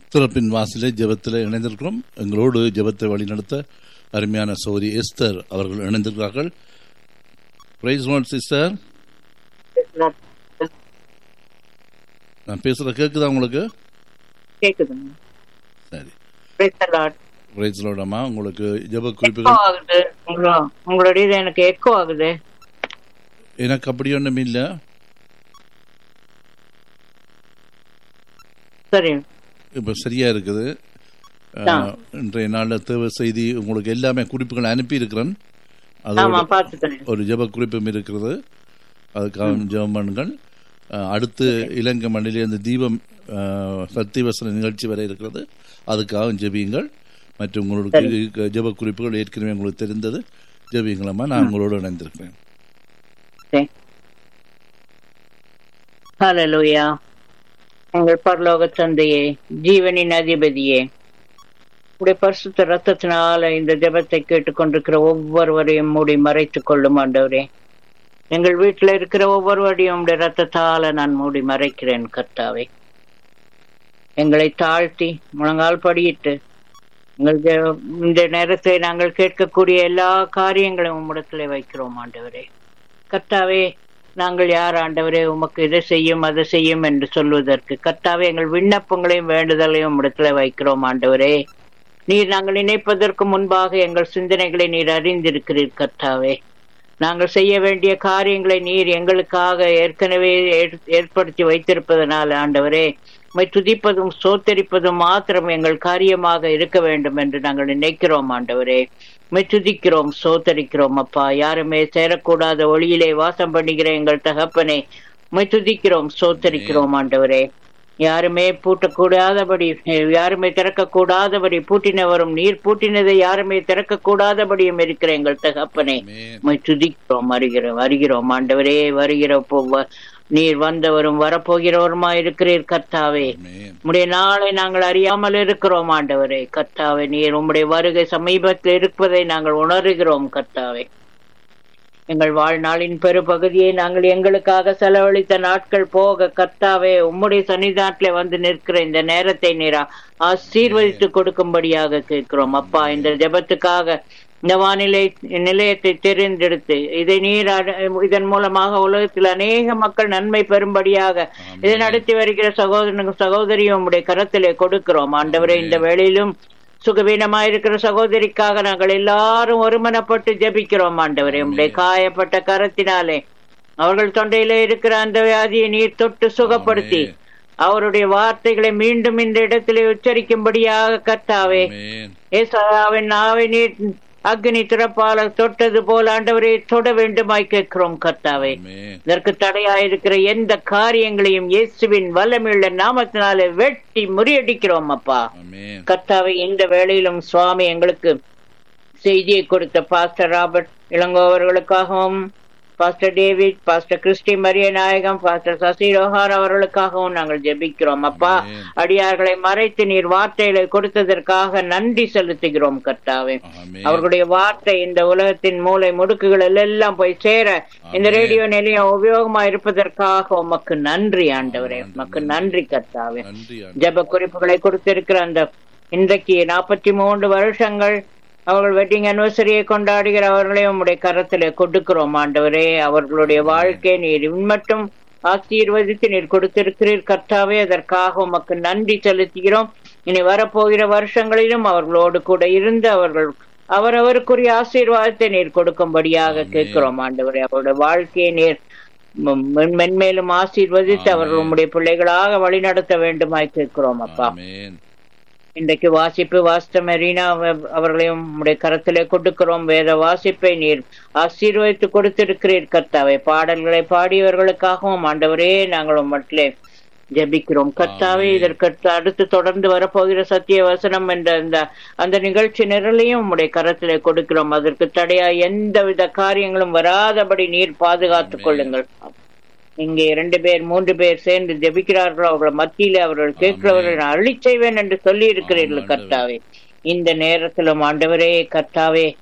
திறப்பின் வாசலே ஜெபத்தில் இணைந்திருக்கிறோம் எங்களோடு ஜெபத்தை வழிநடத்த அருமையான சௌரி எஸ்தர் அவர்கள் இணைந்திருக்கிறார்கள் பிரைஸ் நோட் சிஸ்டர் நான் பேசுகிற கேட்குதா உங்களுக்கு கேக்குதுங்க சரி Praise the Lord. பிரைஸ் லோடம்மா உங்களுக்கு ஜெப எக்கோ குறிப்புகள் ஆகுது உங்களோ- உங்களுடைய இது எனக்கு எக்கோ ஆகுது எனக்கு அப்படி ஒன்றும் இல்லை சரி இப்போ சரியா இருக்குது ஆ. அஹ், இன்றைய நாளில் தேவை செய்தி உங்களுக்கு எல்லாமே குறிப்புகள் அனுப்பி இருக்கிறேன் ஆமா அதோட பாத்துக்கிறேன் ஒரு ஜெப குறிப்பும் இருக்கிறது அதுக்காக ஜெபம் பண்ணுங்கள் அஹ், அடுத்து இலங்கை மண்ணிலே இந்த தீபம் அஹ், சத்தியவசன நிகழ்ச்சி வர இருக்கிறது அதுக்காக ஜெபியுங்கள் மற்றும் உங்களுக்கு ஜெப குறிப்புகள் ஏற்கனவே உங்களுக்கு தெரிந்தது ஜெபியுங்களம்மா நான் உங்களோடு இணைந்திருக்கிறேன் ஹalleluya எங்கள் பரலோக தந்தையே ஜீவனின் அதிபதியே உடைய பரிசுத்த ரத்தத்தினால இந்த ஜெபத்தை கேட்டுக்கொண்டிருக்கிற ஒவ்வொருவரையும் மூடி மறைத்துக் கொள்ளும் ஆண்டவரே எங்கள் வீட்டில் இருக்கிற ஒவ்வொருவரையும் உடைய ரத்தத்தால நான் மூடி மறைக்கிறேன் கர்த்தாவே எங்களை தாழ்த்தி முழங்கால் படியிட்டு எங்கள் ஜெ- இந்த நேரத்தை நாங்கள் கேட்கக்கூடிய எல்லா காரியங்களையும் உம்மிடத்திலே வைக்கிறோம் ஆண்டவரே கர்த்தாவே நாங்கள் யார் ஆண்டவரே உமக்கு இதை செய்யும் அதை செய்யும் என்று சொல்வதற்கு கர்த்தாவே எங்கள் விண்ணப்பங்களையும் வேண்டுதலையும் இடத்துல வைக்கிறோம் ஆண்டவரே நீர் நாங்கள் நினைப்பதற்கு முன்பாக எங்கள் சிந்தனைகளை நீர் அறிந்திருக்கிறீர் கர்த்தாவே நாங்கள் செய்ய வேண்டிய காரியங்களை நீர் எங்களுக்காக ஏற்கனவே ஏற்- ஏற்படுத்தி வைத்திருப்பதனால் ஆண்டவரே உம்மை துதிப்பதும் சோத்தரிப்பதும் மாத்திரம் எங்கள் காரியமாக இருக்க வேண்டும் என்று நாங்கள் நினைக்கிறோம் ஆண்டவரே உம்மை துதிக்கிறோம் சோத்தரிக்கிறோம் அப்பா யாருமே சேரக்கூடாத ஒளியிலே வாசம் பண்ணுகிற எங்கள் தகப்பனே உம்மை துதிக்கிறோம் சோத்தரிக்கிறோம் ஆண்டவரே யாருமே பூட்டக்கூடாதபடி அஹ், யாருமே திறக்கக்கூடாதபடி பூட்டினவரும் நீர் பூட்டினதை யாருமே திறக்கக்கூடாதபடியும் இருக்கிற எங்கள் தகப்பனே ஆமென். உம்மை துதிக்கிறோம் வருகிறோம் வருகிறோம் ஆண்டவரே வருகிற போ- வ- நீர் வந்தவரும் வரப்போகிறவருமா இருக்கிறீர் கர்த்தாவே ஆமென். உம்முடைய நாளை நாங்கள் அறியாமல் இருக்கிறோம் ஆண்டவரே கர்த்தாவே நீர் உம்முடைய வருகை சமீபத்தில் இருப்பதை நாங்கள் உணர்கிறோம் கர்த்தாவே எங்கள் வாழ்நாளின் பெருபகுதியை நாங்கள் எங்களுக்காக செலவழித்த நாட்கள் போக கர்த்தாவே உம்முடைய சன்னிதானத்திலே வந்து நிற்கிற இந்த நேரத்தை நீரா ஆசீர்வதித்து கொடுக்கும்படியாக கேட்கிறோம் அப்பா இந்த ஜெபத்துக்காக இந்த வானிலை நிலையத்தை தெரிந்தெடுத்து இதை நீர் அட- இதன் மூலமாக உலகத்தில் அநேக மக்கள் நன்மை பெறும்படியாக இதை நடத்தி வருகிற சகோதரனுக்கு சகோதரியும் உம்முடைய கரத்திலே கொடுக்கிறோம் ஆண்டவரே இந்த வேளையிலும் சுகவீனமாயிருக்கிற சகோதரிக்காக நாங்கள் எல்லாரும் ஒருமனப்பட்டு ஜெபிக்கிறோம் ஆண்டவரே உம்முடைய காயப்பட்ட கரத்தினாலே அவர்கள் தொண்டையில இருக்கிற அந்த வியாதியை நீர் தொட்டு சுகப்படுத்தி ஆமென். அவருடைய வார்த்தைகளை மீண்டும் இந்த இடத்திலே உச்சரிக்கும்படியாக கர்த்தாவே ஆமென். ஏசாவின் நாவை நீர் அக்னி திறப்பால தொட்டது போல ஆண்டவரை தொட வேண்டுமாய் கேட்கிறோம் கர்த்தாவே ஆமென். இதற்கு தடையாயிருக்கிற எந்த காரியங்களையும் இயேசுவின் வல்லமையுள்ள நாமத்தினாலே வெட்டி முறியடிக்கிறோம் அப்பா ஆமென். கர்த்தாவே இந்த வேளையிலும் சுவாமி எங்களுக்கு செய்தியை கொடுத்த பாஸ்டர் ராபர்ட் இளங்கோ அவர்களுக்காகவும் pastor David pastor Christy Mariyanayagam pastor Sasi ரோஹார் அவர்களுக்காகவும் நாங்கள் ஜெபிக்கிறோம் அப்பா ஆமென். அடியார்களை மறைத்து நீர் வார்த்தைகளை கொடுத்ததற்காக நன்றி செலுத்துகிறோம் கர்த்தாவே ஆமென். அவர்களுடைய வார்த்தை இந்த உலகத்தின் மூளை முடுக்குகள் எல்லாம் போய் சேர இந்த ஆமென். ரேடியோ நிலையம் உபயோகமா இருப்பதற்காக உமக்கு நன்றி ஆண்டவரே உமக்கு நன்றி கர்த்தாவே நன்றி ஆண்டவரே. ஜெப குறிப்புகளை கொடுத்திருக்கிற அந்த இன்றைக்கு நாற்பத்தி மூன்று வருஷங்கள் அவர்கள் வெட்டிங் அனிவர்சரியை கொண்டாடுகிற அவர்களை உம்முடைய கரத்திலே கொடுக்கிறோம் ஆண்டவரே அவர்களுடைய வாழ்க்கை நீர் மட்டும் ஆசீர்வதித்து நீர் கொடுத்திருக்கிறீர் கர்த்தாவே அதற்காக உமக்கு நன்றி செலுத்துகிறோம் இனி வரப்போகிற வருஷங்களிலும் அவர்களோடு கூட இருந்து அவர்கள் அவரவருக்குரிய ஆசீர்வாதத்தை நீர் கொடுக்கும்படியாக ஆமென். கேட்கிறோம் ஆண்டவரே அவருடைய வாழ்க்கையை நீர் மெ- மென்- மென்மேலும் ஆசீர்வதித்து அவர்கள் ஆமென். உம்முடைய பிள்ளைகளாக வழிநடத்த வேண்டுமாய் கேட்கிறோம் அப்பா ஆமென். இன்றைக்கு வாசிப்பு வாஸ்த மெரீனா அவ- அவர்களையும் உம்முடைய கரத்திலே கொடுக்கிறோம் வேத வாசிப்பை நீர் ஆசீர்வதித்து கொடுத்திருக்கிறீர் கர்த்தாவே பாடல்களை பாடியவர்களுக்காகவும் ஆண்டவரே நாங்கள் உம்மட்டிலே ஜெபிக்கிறோம் கர்த்தாவே ஆமென். இதற்கு அடுத்து தொடர்ந்து வரப்போகிற சத்திய வசனம் என்ற அந்த அந்த நிகழ்ச்சி நிரலையும் உம்முடைய கரத்திலே கொடுக்கிறோம் அதற்கு தடையா எந்தவித காரியங்களும் வராதபடி நீர் பாதுகாத்துக் ஆமென். கொள்ளுங்கள் இங்கே இரண்டு பேர் மூன்று பேர் சேர்ந்து ஜெபிக்கிறார்களோ அவர்கள் மத்தியிலே அவர்கள் கேட்கிறவர்கள் நான் அருளி செய்வேன் என்று சொல்லி இருக்கிறீர்கள் ஆமாம், கர்த்தாவே இந்த நேரத்திலும் ஆண்டவரே கர்த்தாவே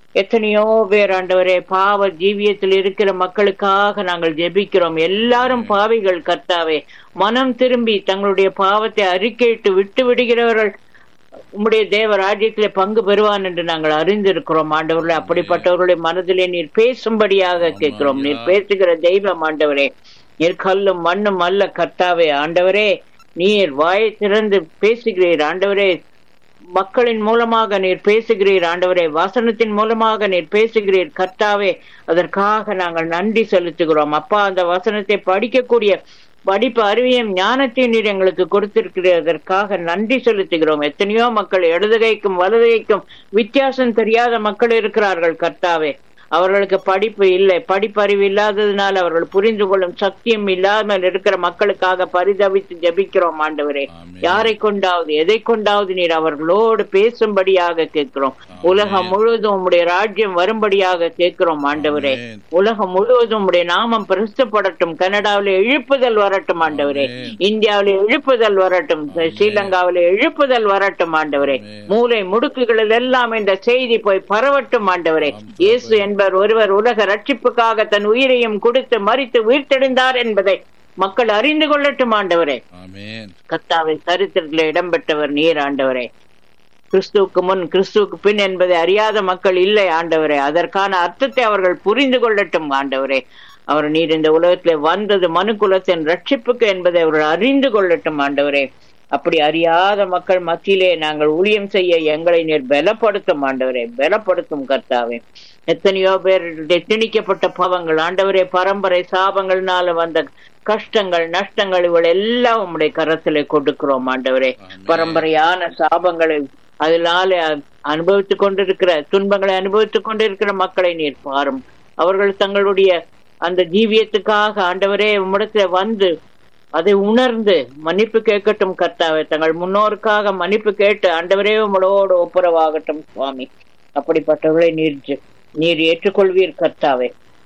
எத்தனையோ பேர் ஆண்டவரே பாவ ஜீவியத்தில் இருக்கிற மக்களுக்காக நாங்கள் ஜெபிக்கிறோம் எல்லாரும் பாவிகள் கர்த்தாவே மனம் திரும்பி தங்களுடைய பாவத்தை அறிக்கையிட்டு விட்டு விடுகிறவர்கள் உம்முடைய தேவ ராஜ்யத்திலே பங்கு பெறுவான் என்று நாங்கள் அறிந்திருக்கிறோம் ஆண்டவர்களே அப்படிப்பட்டவர்களுடைய மனதிலே நீர் பேசும்படியாக கேட்கிறோம் நீர் பேசுகிற தெய்வம் ஆண்டவரே நீர் கல்லும் மண்ணும் அல்ல கர்த்தாவே ஆண்டவரே நீர் வாயை திறந்து பேசுகிறீர் ஆண்டவரே மக்களின் மூலமாக நீர் பேசுகிறீர் ஆண்டவரே வசனத்தின் மூலமாக நீர் பேசுகிறீர் கர்த்தாவே அதற்காக நாங்கள் நன்றி செலுத்துகிறோம் அப்பா அந்த வசனத்தை படிக்கக்கூடிய படிப்பு அறிவியும் ஞானத்தையும் நீர் எங்களுக்கு கொடுத்திருக்கிறீர் அதற்காக நன்றி செலுத்துகிறோம் எத்தனையோ மக்கள் இடதுகைக்கும் வலதுகைக்கும் வித்தியாசம் தெரியாத மக்கள் இருக்கிறார்கள் கர்த்தாவே அவர்களுக்கு படிப்பு இல்லை படிப்பறிவு இல்லாததினால் அவர்கள் புரிந்து கொள்ளும் சக்தியும் இல்லாமல் இருக்கிற மக்களுக்காக பரிதவித்து ஜெபிக்கிறோம் ஆண்டவரே ஆமென். யாரை கொண்டாவது எதை கொண்டாவது நீர் அவர்களோடு பேசும்படியாக கேட்கிறோம் உலகம் முழுவதும் உம்முடைய ராஜ்யம் வரும்படியாக கேட்கிறோம் ஆண்டவரே ஆமென். உலகம் முழுவதும் உம்முடைய நாமம் பிரசித்தப்படட்டும் கனடாவிலே எழுப்புதல் வரட்டும் ஆண்டவரே ஆமென். இந்தியாவிலே எழுப்புதல் வரட்டும் ஸ்ரீலங்காவிலே எழுப்புதல் வரட்டும் ஆண்டவரே ஆமென். மூலை முடுக்குகளில் எல்லாம் இந்த செய்தி போய் பரவட்டும் ஆண்டவரே ஆம், இயேசு என்பவர் ஒருவர் உலக ரட்சிப்புக்காக தன் உயிரையும் கொடுத்து மறித்து உயிர்த்தெழுந்தார் என்பதை மக்கள் அறிந்து கொள்ளட்டும் ஆண்டவரே ஆமென் கர்த்தாவை சரித்திரத்தில் இடம்பெற்றவர் நீர் ஆண்டவரே கிறிஸ்துவுக்கு முன் கிறிஸ்துவுக்கு பின் என்பதை அறியாத மக்கள் இல்லை ஆண்டவரே அதற்கான அர்த்தத்தை அவர்கள் புரிந்து கொள்ளட்டும் ஆண்டவரே அவர் நீர் இந்த உலகத்திலே வந்தது மனு குலத்தின் ரட்சிப்புக்கு என்பதை அவர்கள் அறிந்து கொள்ளட்டும் ஆண்டவரே அப்படி அறியாத மக்கள் மத்தியிலே நாங்கள் ஊழியம் செய்ய எங்களை நீர் பலப்படுத்தும் ஆண்டவரே பலப்படுத்தும் கர்த்தாவே எத்தனையோ பேர் திணிக்கப்பட்ட பாவங்கள் ஆண்டவரே பரம்பரை சாபங்கள்னால வந்த கஷ்டங்கள் நஷ்டங்கள் இவள் எல்லாம் உம்முடைய கரத்திலே கொடுக்கிறோம் ஆண்டவரே ஆமென். பரம்பரையான சாபங்களை அதனால அனுபவித்துக் கொண்டிருக்கிற துன்பங்களை அனுபவித்துக் கொண்டிருக்கிற மக்களை நீர் பாரும் அவர்கள் தங்களுடைய அந்த ஜீவியத்துக்காக ஆண்டவரே உம்மிடத்துல வந்து அதை உணர்ந்து மன்னிப்பு கேட்கட்டும் கர்த்தாவே தங்கள் முன்னோருக்காக மன்னிப்பு கேட்டு ஆண்டவரே உங்களோடு ஒப்புரவாகட்டும் சுவாமி அப்படிப்பட்டவர்களை நீர் ஜெ- நீர் ஏற்றுக்கொள்வீர் கர்த்தாவே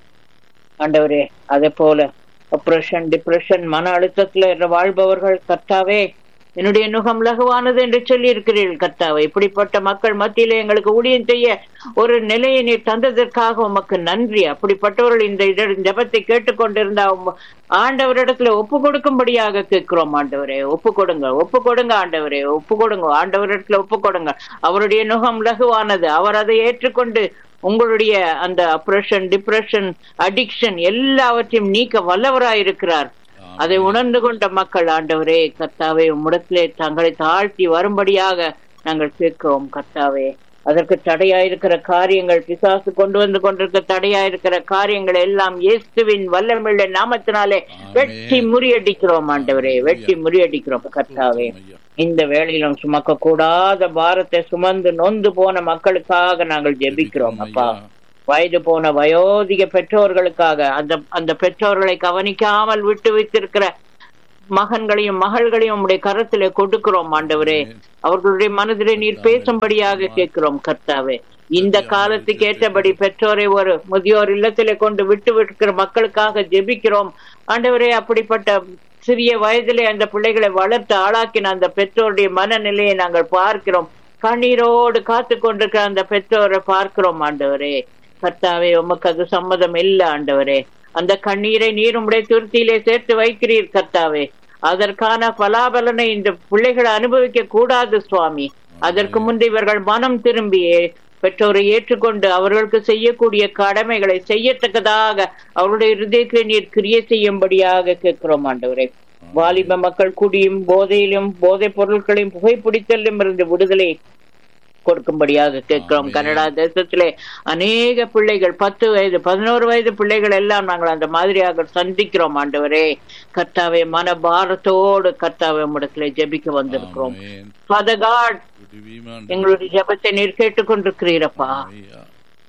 ஆண்டவரே அதே போல ஆப்ரேஷன் டிப்ரெஷன் மன அழுத்தத்துல இருந்த வாழ்பவர்கள் கர்த்தாவே என்னுடைய நுகம் லகுவானது என்று சொல்லி இருக்கிறீர்கள் கர்த்தாவே இப்படிப்பட்ட மக்கள் மத்தியிலே எங்களுக்கு ஊழியம் செய்ய ஒரு நிலையை நீர் தந்ததற்காக உமக்கு நன்றி அப்படிப்பட்டவர்கள் இந்த இட- ஜெபத்தை கேட்டுக்கொண்டிருந்த உம் ஆண்டவரிடத்துல ஒப்பு கொடுக்கும்படியாக கேட்கிறோம் ஆண்டவரே ஒப்பு கொடுங்க ஒப்பு கொடுங்க ஆண்டவரே ஒப்பு கொடுங்க ஆண்டவரிடத்துல ஒப்பு கொடுங்க அவருடைய நுகம் லகுவானது அவர் அதை ஏற்றுக்கொண்டு உங்களுடைய அந்த அப்ரஷன் டிப்ரெஷன் அடிக்ஷன் எல்லாவற்றையும் நீக்க வல்லவராயிருக்கிறார் அதை உணர்ந்து கொண்ட மக்கள் ஆண்டவரே கர்த்தாவே உம்மிடத்திலே தங்களை தாழ்த்தி வரும்படியாக நாங்கள் கேட்கிறோம் கர்த்தாவே அதற்கு தடையாயிருக்கிற காரியங்கள் பிசாசு கொண்டு வந்து கொண்டிருக்க தடையாயிருக்கிற காரியங்கள் எல்லாம் இயேசுவின் வல்லமில்ல நாமத்தினாலே வெட்டி முறியடிக்கிறோம் ஆண்டவரே வெட்டி முறியடிக்கிறோம் கர்த்தாவே ஐயா. இந்த வேளையிலும் சுமக்க கூடாத பாரத்தை சுமந்து நொந்து போன மக்களுக்காக நாங்கள் ஜெபிக்கிறோம் அப்பா ஐயா. வயது போன வயோதிக பெற்றோர்களுக்காக அந்த அந்த பெற்றோர்களை கவனிக்காமல் விட்டு வைத்திருக்கிற மகன்களையும் மகள்களையும் உம்முடைய கரத்திலே கொடுக்கிறோம் ஆண்டவரே அவர்களுடைய மனதிலே நீர் பேசும்படியாக கேட்கிறோம் கர்த்தாவே இந்த காலத்துக்கு ஏற்றபடி பெற்றோரை ஒரு முதியோர் இல்லத்திலே கொண்டு விட்டு விட்டுக்கிற மக்களுக்காக ஜெபிக்கிறோம் ஆண்டவரே அப்படிப்பட்ட சிறிய வயதிலே அந்த பிள்ளைகளை வளர்த்து ஆளாக்கின அந்த பெற்றோருடைய மனநிலையை நாங்கள் பார்க்கிறோம் கண்ணீரோடு காத்து கொண்டிருக்கிற அந்த பெற்றோரை பார்க்கிறோம் ஆண்டவரே கர்த்தாவே உமக்கு அது சம்மதம் இல்ல ஆண்டவரே அந்த கண்ணீரை நீர் உம்முடைய துருத்தியிலே சேர்த்து வைக்கிறீர் கர்த்தாவே அதற்கான பலாபலனை இந்த பிள்ளைகள் அனுபவிக்க கூடாது சுவாமி அதற்கு முன்பு இவர்கள் மனம் திரும்பியே பெற்றோரை ஏற்றுக்கொண்டு அவர்களுக்கு செய்யக்கூடிய கடமைகளை செய்யத்தக்கதாக அவருடைய இருதயத்தில் நீர் கிரிய செய்யும்படியாக கேட்கிறோம் ஆண்டவரே வாலிப மக்கள் குடியும் போதையிலும் போதைப் பொருட்களையும் புகைப்பிடித்தலும் இருந்து விடுதலை கொடுக்கும்படியாக கேட்கிறோம் ஆமென். கனடா தேசத்திலே அநேக பிள்ளைகள் பத்து வயது பதினோரு வயது பிள்ளைகள் எல்லாம் நாங்கள் அந்த மாதிரியாக சந்திக்கிறோம் ஆண்டவரே கர்த்தாவே மன பாரத்தோடு கர்த்தாவே உம்மிடத்திலே ஜெபிக்க வந்திருக்கிறோம் ஆமென். Father God, உதவியுமே எங்களுடைய ஜெபத்தை நீர் கேட்டுக்கொண்டிருக்கிறீரப்பா ஐயா.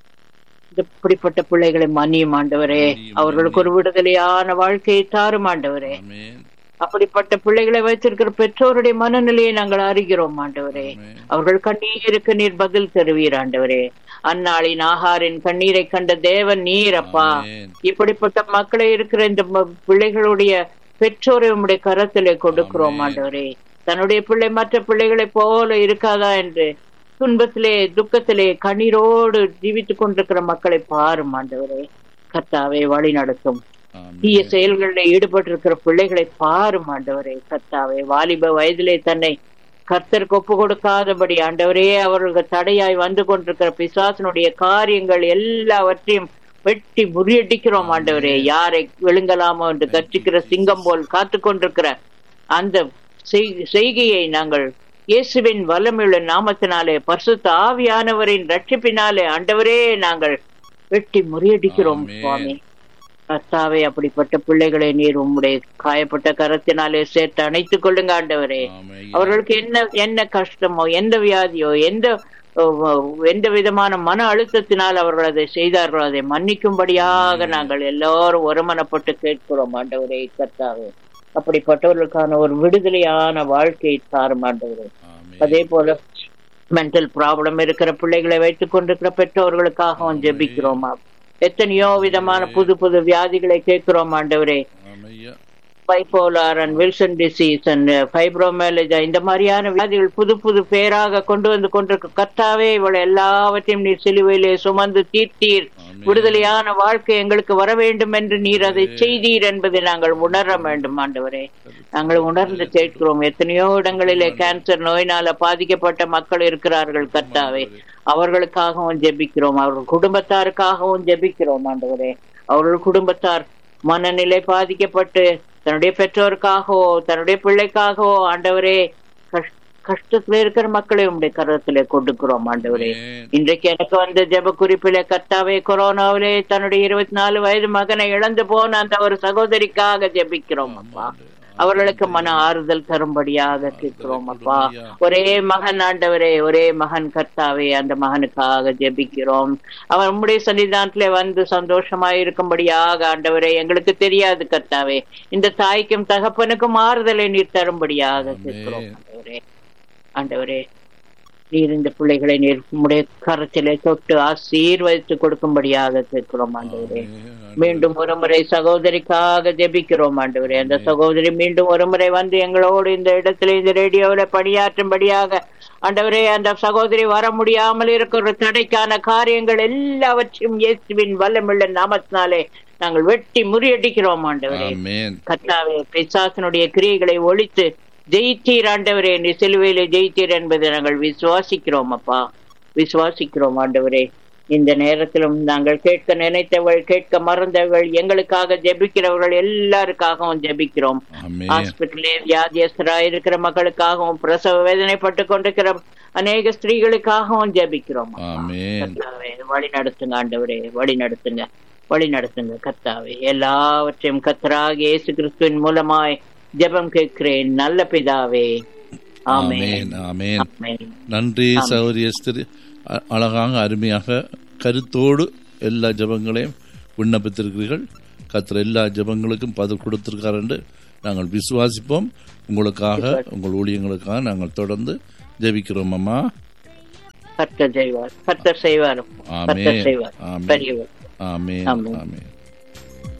இந்த இப்படிப்பட்ட பிள்ளைகளை மன்னியும் ஆண்டவரே மன்னியும், அவர்களுக்கு ஒரு விடுதலையான வாழ்க்கையை தாரும் ஆண்டவரே ஆமென். அப்படிப்பட்ட பிள்ளைகளை வைத்திருக்கிற பெற்றோருடைய மனநிலையை நாங்கள் அறிகிறோம் ஆண்டவரே ஆமென். அவர்கள் கண்ணீருக்கு நீர் பதில் தருவீர் ஆண்டவரே அந்நாளின் ஆகாரின் கண்ணீரை கண்ட தேவன் நீர் அப்பா ஆமென். இப்படிப்பட்ட மக்களை இருக்கிற இந்த ம- பிள்ளைகளுடைய பெற்றோரை உம்முடைய கரத்திலே கொடுக்கிறோம் ஆமென். ஆண்டவரே தன்னுடைய பிள்ளை மற்ற பிள்ளைகளைப் போல இருக்காதா என்று துன்பத்திலே துக்கத்திலே கண்ணீரோடு ஜீவித்துக் கொண்டிருக்கிற மக்களை பாரும் ஆண்டவரே கர்த்தாவே வழி நடத்தும் தீய ஆமென் செயல்களில் ஈடுபட்டிருக்கிற பிள்ளைகளை பாரும் ஆண்டவரே கர்த்தாவே வாலிப வயதிலே தன்னை கர்த்தருக்கு ஒப்பு கொடுக்காதபடி ஆண்டவரே அவர்களுக்கு தடையாய் வந்து கொண்டிருக்கிற பிசாசனுடைய காரியங்கள் எல்லாவற்றையும் வெட்டி முறியடிக்கிறோம் ஆண்டவரே யாரை விழுங்கலாமோ என்று கர்ச்சிக்கிற சிங்கம் போல் காத்து கொண்டிருக்கிற அந்த செய்- செய்கையை நாங்கள் இயேசுவின் வல்லமையுள்ள நாமத்தினாலே பரிசுத்த ஆவியானவரின் ரட்சிப்பினாலே ஆண்டவரே நாங்கள் வெட்டி முறியடிக்கிறோம் ஆமென். சுவாமி கர்த்தாவே அப்படிப்பட்ட பிள்ளைகளை நீர் உம்முடைய காயப்பட்ட கரத்தினாலே சேர்த்து அணைத்துக் கொள்ளுங்க ஆண்டவரே ஆமென் அவர்களுக்கு என்ன என்ன கஷ்டமோ எந்த வியாதியோ எந்த ஓ, ஓ, எந்த விதமான மன அழுத்தத்தினால் அவர்கள் அதை செய்தார்களோ அதை மன்னிக்கும்படியாக நாங்கள் எல்லாரும் ஒருமனப்பட்டு கேட்கிறோம் ஆண்டவரே கர்த்தாவே அப்படிப்பட்டவர்களுக்கான ஒரு விடுதலையான வாழ்க்கையை தாரும் ஆண்டவரே ஆமென் அதே போல மென்டல் ப்ராப்ளம் இருக்கிற பிள்ளைகளை வைத்துக் கொண்டிருக்கிற பெற்றோர்களுக்காகவும் ஜெபிக்கிறோம் எத்தனையோ விதமான புது புது வியாதிகளை கேட்கிறோம் ஆண்டவரே ஆமெய்யா bipolar and Wilson disease and fibromyalgia இந்த மாதிரியான வியாதிகள் புது புது பேராக கொண்டு வந்து கொண்டிருக்க கர்த்தாவே இவள் எல்லாவற்றையும் நீர் சிலுவையிலே சுமந்து தீர்த்தீர் ஆமென். விடுதலையான வாழ்க்கை எங்களுக்கு வர வேண்டும் என்று நீர் அதை செய்தீர் என்பதை நாங்கள் உணர வேண்டும் ஆண்டவரே நாங்கள் உணர்ந்து கேட்கிறோம் எத்தனையோ இடங்களிலே கேன்சர் நோயினால பாதிக்கப்பட்ட மக்கள் இருக்கிறார்கள் கர்த்தாவே அவர்களுக்காகவும் ஜெபிக்கிறோம் அவர்கள் குடும்பத்தாருக்காகவும் ஜெபிக்கிறோம் ஆண்டவரே அவர்கள் குடும்பத்தார் மனநிலை பாதிக்கப்பட்டு தன்னுடைய பெற்றோருக்காகவோ தன்னுடைய பிள்ளைக்காகவோ ஆண்டவரே கஷ்- கஷ்டத்துல இருக்கிற மக்களை உங்களுடைய கரத்திலே கொடுக்கிறோம் ஆண்டவரே ஆமென். இன்றைக்கு எனக்கு வந்த ஜெப குறிப்பில கர்த்தாவே கொரோனாவிலே தன்னுடைய இருபத்தி நாலு வயது மகனை இழந்து போன அந்த ஒரு சகோதரிக்காக ஜெபிக்கிறோம் அப்பா அவர்களுக்கு மன ஆறுதல் தரும்படியாக கேட்கிறோம் அப்பா ஒரே மகன் ஆண்டவரே ஒரே மகன் கர்த்தாவே அந்த மகனுக்காக ஜெபிக்கிறோம் அவன் உம்முடைய சன்னிதானத்திலே வந்து சந்தோஷமாய் இருக்கும்படியாக ஆண்டவரே எங்களுக்கு தெரியாது கர்த்தாவே இந்த தாய்க்கும் தகப்பனுக்கும் ஆறுதலை நீர் தரும்படியாக கேட்கிறோம் ஆண்டவரே ஆண்டவரே நீர் இந்த பிள்ளைகளை நீர் உம்முடைய கரத்திலே தொட்டு ஆசீர்வதித்து கொடுக்கும்படியாக கேட்கிறோம் ஆண்டவரே மீண்டும் ஒரு முறை சகோதரிக்காக ஜெபிக்கிறோம் ஆண்டவரே அந்த சகோதரி மீண்டும் ஒரு முறை வந்து எங்களோடு இந்த இடத்துல இந்த ரேடியோவில் பணியாற்றும்படியாக ஆண்டவரே அந்த சகோதரி வர முடியாமல் இருக்கிற தடைக்கான காரியங்கள் எல்லாவற்றையும் இயேசுவின் வல்லமுள்ள நாமத்தினாலே நாங்கள் வெட்டி முறியடிக்கிறோம் ஆண்டவரே ஆமென் கர்த்தாவே பிசாசனுடைய கிரியைகளை ஒழித்து ஜெயித்தீர் ஆண்டவரே நீ சிலுவையிலே ஜெயித்தீர் என்பதை நாங்கள் விசுவாசிக்கிறோம் அப்பா விசுவாசிக்கிறோம் ஆண்டவரே இந்த நேரத்திலும் நாங்கள் கேட்க நினைத்தவள் கேட்க மறந்தவள் எங்களுக்காக ஜெபிக்கிறவர்கள் எல்லாருக்காகவும் ஜெபிக்கிறோம் ஆமென் ஹாஸ்பிட்டலே வியாதியஸ்தரா இருக்கிற மக்களுக்காகவும் பிரசவ வேதனைப்பட்டு கொண்டிருக்கிற அநேக ஸ்திரீகளுக்காகவும் ஜெபிக்கிறோம் அப்பா. ஆமென் கர்த்தாவே வழி நடத்துங்க ஆண்டவரே வழி நடத்துங்க வழி நடத்துங்க கர்த்தாவே எல்லாவற்றையும் கர்த்தராக இயேசு கிறிஸ்துவின் மூலமாய் ஜெபம் கேட்கிறேன் நல்ல பிதாவே ஆமென் ஆமென் ஆமென் ஆமென் நன்றி சௌரிய ஸ்திரி அ- அழகாக அருமையாக கருத்தோடு எல்லா ஜெபங்களையும் விண்ணப்பித்திருக்கிறீர்கள் கத்திர எல்லா ஜெபங்களுக்கும் பதில் கொடுத்திருக்கார் என்று நாங்கள் விசுவாசிப்போம் உங்களுக்காக உங்கள் ஊழியங்களுக்காக நாங்கள் தொடர்ந்து ஜெபிக்கிறோம் அம்மா கர்த்தர் செய்வார் கர்த்தர் செய்வார் ஆமென் கர்த்தர் செய்வார் ஆமென் பெரியவர் ஆமென் ஆமென். ஆமென்